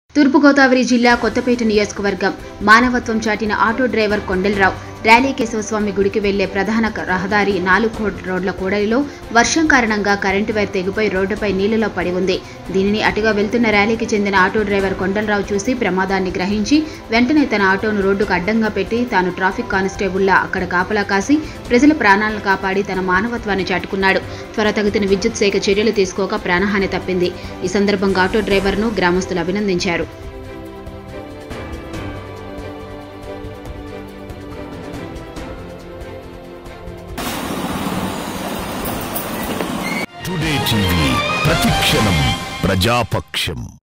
తూర్పుగోదావరి జిల్లా కొత్తపేట నియోజకవర్గం మానవత్వం చాటిన ఆటో డ్రైవర్ కొండలరావు ర్యాలీ కేశవస్వామి గుడికి వెళ్లే ప్రధాన క- రహదారి నాలుగు కోట్ రోడ్ల కూడలిలో వర్షం కారణంగా కరెంటు వైర్ తెగిపోయి రోడ్డుపై నీళ్లలో పడి ఉంది దీనిని అటుగా వెళ్తున్న ర్యాలీకి చెందిన ఆటో డ్రైవర్ కొండలరావు చూసి ప్రమాదాన్ని గ్రహించి వెంటనే తన ఆటోను రోడ్డుకు అడ్డంగా పెట్టి తాను ట్రాఫిక్ కానిస్టేబుల్లా అక్కడ కాపలా కాసి ప్రజల ప్రాణాలను కాపాడి తన మానవత్వాన్ని చాటుకున్నాడు త్వరతగతిన విద్యుత్ శాఖ చర్యలు తీసుకోక ప్రాణహాని తప్పింది ఈ సందర్భంగా ఆటో డ్రైవర్ను గ్రామస్తులు అభినందించారు టుడే టీవీ ప్రతిక్షణం ప్రజాపక్షం